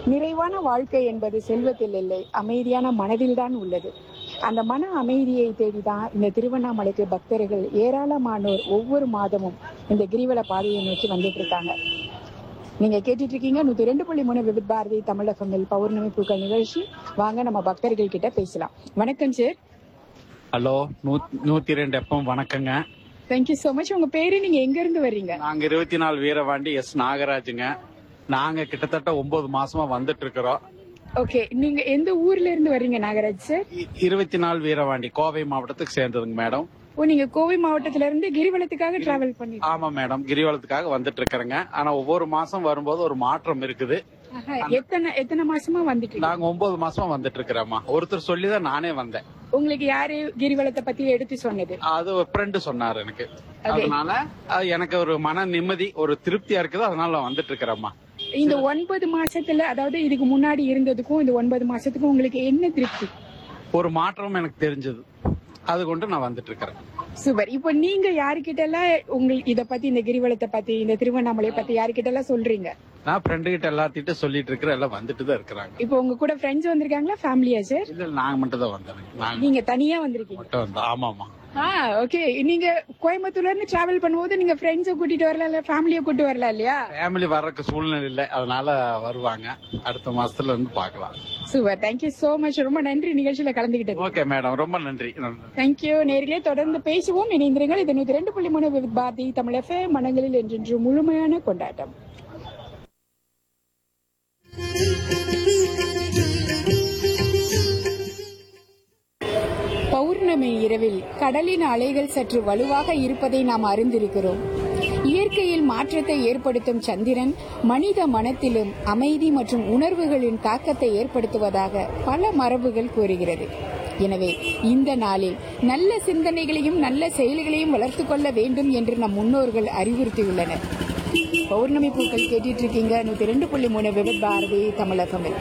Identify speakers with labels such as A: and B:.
A: நிறைவான வாழ்க்கை என்பது செல்வத்தில் இல்லை அமைதியான மனதில்தான் உள்ளது அந்த மன அமைதியை தேடிதான் இந்த திருவண்ணாமலைக்கு பக்தர்கள் ஏராளமானோர் ஒவ்வொரு மாதமும் இந்த கிரிவல பாதையை நோக்கி வந்துட்டு இருக்காங்க நீங்க கேட்டுட்டு இருக்கீங்க நூத்தி ரெண்டு புள்ளி மூணு விவித் பாரதி தமிழகமில் பௌர்ணமி பூக்கள் நிகழ்ச்சி வாங்க நம்ம பக்தர்கள் கிட்ட பேசலாம் வணக்கம் சார்
B: ஹலோ நூ- நூத்தி ரெண்டு எப்பம் வணக்கங்க
A: தேங்க்யூ so மச் உங்க பேரு நீங்க எங்க இருந்து வர்றீங்க
B: நாங்க இருபத்தி நாலு வீரவாண்டி எஸ் நாகராஜுங்க நாங்க கிட்டத்தட்ட ஒன்பது மாசமா வந்துட்டு இருக்கிறோம்
A: ஓகே நீங்க எந்த ஊர்ல இருந்து வர்றீங்க நாகராஜ் சார்
B: இ- இருபத்தி நாலு வீரவாண்டி கோவை மாவட்டத்துக்கு சேர்ந்ததுங்க மேடம்
A: ஓ நீங்க கோவை மாவட்டத்துல இருந்து கிரிவலத்துக்காக டிராவல் பண்ணி
B: ஆமா மேடம் கிரிவலத்துக்காக வந்துட்டு இருக்கிறேங்க ஆனா ஒவ்வொரு மாசம் வரும்போது ஒரு மாற்றம் இருக்குது
A: ஆஹா, எத்தனை எத்தனை மாசமா வந்துட்டு இருக்கீங்க?
B: நாங்க ஒன்பது மாசமா வந்துட்டு இருக்கிறோம்மா ஒருத்தர் சொல்லிதான் நானே வந்தேன்
A: உங்களுக்கு யாரு கிரிவலத்தை பத்தி எடுத்து சொன்னது
B: அது ஒரு ஃப்ரெண்டு சொன்னாரு எனக்கு அதனால அது எனக்கு ஒரு மன நிம்மதி ஒரு திருப்தியா இருக்குது அதனால நான் வந்துட்டு இருக்கிறேம்மா
A: இந்த ஒன்பது மாசத்துல அதாவது இதுக்கு முன்னாடி இருந்ததுக்கும் இந்த ஒன்பது மாசத்துக்கும் உங்களுக்கு என்ன திருப்தி
B: ஒரு மாற்றம் எனக்கு தெரிஞ்சது அது கொண்டு நான் வந்துட்டு இருக்கிறேன்
A: சூப்பர் இப்போ நீங்க யாருக்கிட்ட எல்லாம் உங்களுக்கு இத பத்தி இந்த கிரிவலத்தை பத்தி இந்த திருவண்ணாமலையை பத்தி யாருக்கிட்ட எல்லாம் சொல்றீங்க
B: நான் ஃப்ரெண்டு கிட்ட எல்லாத்திட்ட சொல்லிட்டு இருக்கிறேன் எல்லாம் வந்துட்டு தான் இருக்கிறாங்க
A: இப்போ உங்க கூட ஃப்ரெண்ட்ஸ் வந்திருக்காங்களா ஃபேமிலியா சார்
B: இல்ல நாங்க மட்டும் தான் வந்தோம் நாங்க
A: நீங்க தனியா வந்திருக்கீங்க
B: மட்டும் வந்தோம் ஆமாமா
A: ஆ ஓகே நீங்க கோயம்புத்தூர்ல இருந்து டிராவல் பண்ணும்போது நீங்க ஃப்ரெண்ட்ஸை கூட்டிட்டு வரலாம் இல்ல ஃபேமிலியை கூட்டிட்டு வரலாம் இல்லையா
B: ஃபேமிலி வர்றதுக்கு சூழ்நிலை இல்லை அதனால வருவாங்க அடுத்த மாசத்துல இருந்து பார்க்கலாம்
A: சூப்பர் தேங்க்யூ சோ மச் ரொம்ப நன்றி நிகழ்ச்சியில கலந்துகிட்டது
B: ஓகே மேடம் ரொம்ப நன்றி நன்றி.
A: தேங்க்யூ நேர்களே தொடர்ந்து பேசுவோம் இணைந்திருங்கள் இது நூத்தி ரெண்டு புள்ளி மூணு வித் பாரதி தமிழ் எஃப்எம் மனங்களில் என்றென்று முழுமையான கொண்டாட்டம் பௌர்ணமி இரவில் கடலின் அலைகள் சற்று வலுவாக இருப்பதை நாம் அறிந்திருக்கிறோம் இயற்கையில் மாற்றத்தை ஏற்படுத்தும் சந்திரன் மனித மனத்திலும் அமைதி மற்றும் உணர்வுகளின் தாக்கத்தை ஏற்படுத்துவதாக பல மரபுகள் கூறுகிறது எனவே இந்த நாளில் நல்ல சிந்தனைகளையும் நல்ல செயல்களையும் வளர்த்துக் கொள்ள வேண்டும் என்று நம் முன்னோர்கள் அறிவுறுத்தியுள்ளனர் பௌர்ணமி பூக்கள் கேட்டுட்டு இருக்கீங்க நூத்தி ரெண்டு புள்ளி மூணு விபத் பாரதி தமிழகமில்